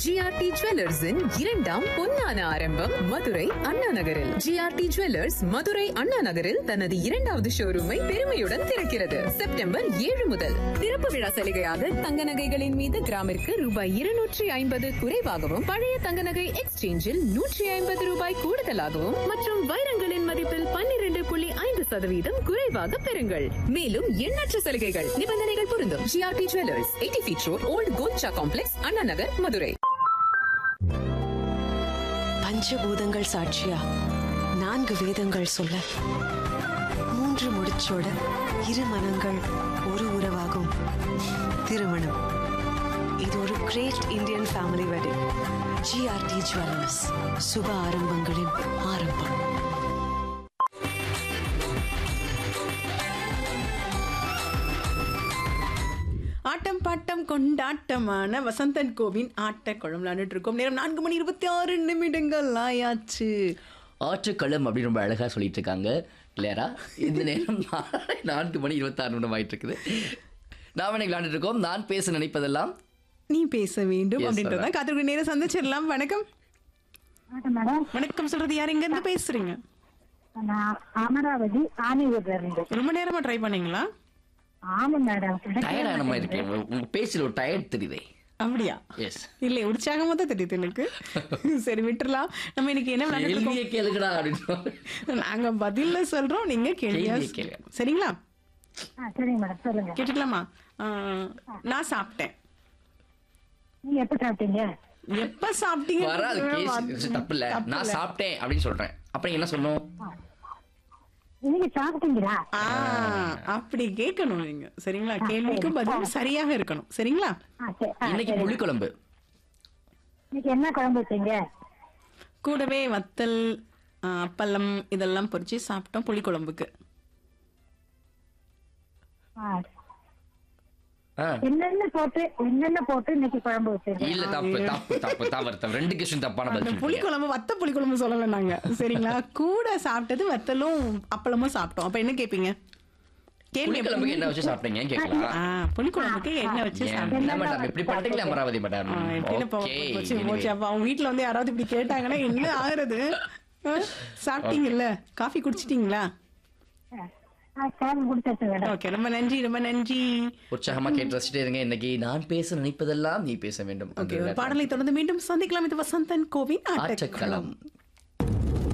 GRT ஜுவல்லர்ஸின் இரண்டாம் பொன்னான ஆரம்பம் மதுரை அண்ணா நகரில் ஜிஆர்டி ஜுவல்லர்ஸ் மதுரை அண்ணா நகரில் தனது இரண்டாவது ஷோரூமை பெருமையுடன் திறக்கிறது செப்டம்பர் ஏழு முதல் திறப்பு விழா சலுகையாக தங்க நகைகளின் மீது கிராமிற்கு ரூபாய் இருநூற்றி ஐம்பது குறைவாகவும் பழைய தங்க நகை எக்ஸ்சேஞ்சில் நூற்றி ஐம்பது ரூபாய் கூடுதலாகவும் மற்றும் வைரங்களின் மதிப்பில் பன்னிரண்டு புள்ளி ஐந்து சதவீதம் குறைவாக பெறுங்கள் மேலும் எண்ணற்ற சலுகைகள் நிபந்தனைகள் பொருந்தும் GRT jewellers eighty feet road old Kolcha complex Anna Nagar Madurai பஞ்சபூதங்கள் சாட்சியா நான்கு வேதங்கள் சொல்ல மூன்று முடிச்சோட இரு மனங்கள் ஒரு உறவாகும் திருமணம் இது ஒரு great Indian family wedding GRT jewellers சுப ஆரம்பங்களின் ஆரம்பம் ஆட்டம் பாட்டம் கொண்டாட்டமான வசந்தன் கோவின் ஆட்ட குழம்பு விளையாண்டுட்டு இருக்கோம் நேரம் நான்கு மணி இருபத்தி ஆறு நிமிடங்கள் ஆயாச்சு ஆற்றுக்களம் அப்படின்னு ரொம்ப அழகாக சொல்லிட்டு இருக்காங்க கிளியரா இந்த நேரம் நான்கு மணி இருபத்தாறு நிமிடம் ஆயிட்டு இருக்குது நாம் என்ன விளையாண்டுட்டு இருக்கோம் நான் பேச நினைப்பதெல்லாம் நீ பேச வேண்டும் Yes, அப்படின்றத அதான். காத்திருக்க நேரம் சந்திச்சிடலாம் வணக்கம் வணக்கம் மேடம் வணக்கம் சொல்றது யார் எங்க இருந்து பேசுறீங்க நான் அமராவதி ஆணியூர்ல இருந்து ரொம்ப நேரமா ட்ரை பண்ணீங்களா ஆமா மேடம் டயர்டான மாதிரி இருக்கேன் உங்க பேச்சில் ஒரு டயர்ட் தெரியுதே அப்படியா எஸ் இல்ல உற்சாகமா தான் தெரியுது எனக்கு சரி விட்டுறலாம் நம்ம இன்னைக்கு என்ன விளையாண்டுட்டு கேள்வியே கேளுங்கடா அப்படின்னு இருக்கோம் நாங்க பதில்ல சொல்றோம் நீங்க கேள்வியா கேள்வியை கேளுங்க. சரிங்களா ஆ சரிங்க மேடம் சொல்லுங்க கேட்டுக்கலாமா ஆ, நான் சாப்பிட்டேன் நீங்க எப்ப சாப்பிட்டீங்க எப்ப சாப்பிட்டீங்க வராது கேஸ் தப்பு இல்ல நான் சாப்பிட்டேன் அப்படின்னு சொல்றேன் அப்ப நீங்க என்ன சொல்லணும் நீங்க சாப்பிட்டீங்களா ஆ, அப்படி கேட்கணும் நீங்க சரிங்களா கேள்விக்கு பதில் சரியாக இருக்கணும் சரிங்களா ஆ சரி ஆ, இன்னைக்கு சரி. புளிக்குழம்பு இன்னைக்கு என்ன குழம்பு வச்சீங்க கூடவே வத்தல் ஆ, அப்பளம் இதெல்லாம் பொரிச்சு சாப்பிட்டோம் புளிக்குழம்புக்கு ஆ, ஆ. என்னென்ன போட்டு என்னென்ன போட்டு இன்னைக்கு குழம்பு வச்சீங்க இல்ல தப்பு தப்பு தப்பு தவறு தப்பு ரெண்டு கொஸ்டின் தப்பான பதில் அந்த சொல்லிட்டீங்க. புளிக்குழம்பு வத்த புளிக்குழம்பு சொல்லல நாங்க சரிங்களா கூட சாப்பிட்டது வத்தலும் அப்பளமும் சாப்பிட்டோம் அப்ப என்ன கேப்பீங்க கேள்வி புளிக்குழம்புக்கு என்ன வச்சு சாப்பிட்டீங்க கேட்கலாம் ஆ புளிக்குழம்புக்கு என்ன வச்சு ஏன் சாப்பிட்டீங்க என்ன மேடம் இப்படி பண்ணிட்டீங்களா அமராவதி மேடம் ஆ, எப்படின்னு போ- ஓகே போச்சு, போச்சு. அப்ப அவங்க வீட்ல வந்து யாராவது இப்படி கேட்டாங்கன்னா என்ன ஆகுறது ஆ, சாப்பிட்டீங்கல்ல காஃபி குடிச்சிட்டீங்களா ஆ, குழம்பு குடிச்சாச்சு மேடம் ஓகே ரொம்ப நன்றி ரொம்ப நன்றி உற்சாகமா கேட்டு ரசிச்சிட்டே இருங்க இன்னைக்கு நான் பேச நினைப்பதெல்லாம் நீ பேச வேண்டும் ஓகே ஒரு பாடலை தொடர்ந்து மீண்டும் சந்திக்கலாம் இது வசந்தன் கோவின் ஆட்டக்களம் ஆட்டக்களம்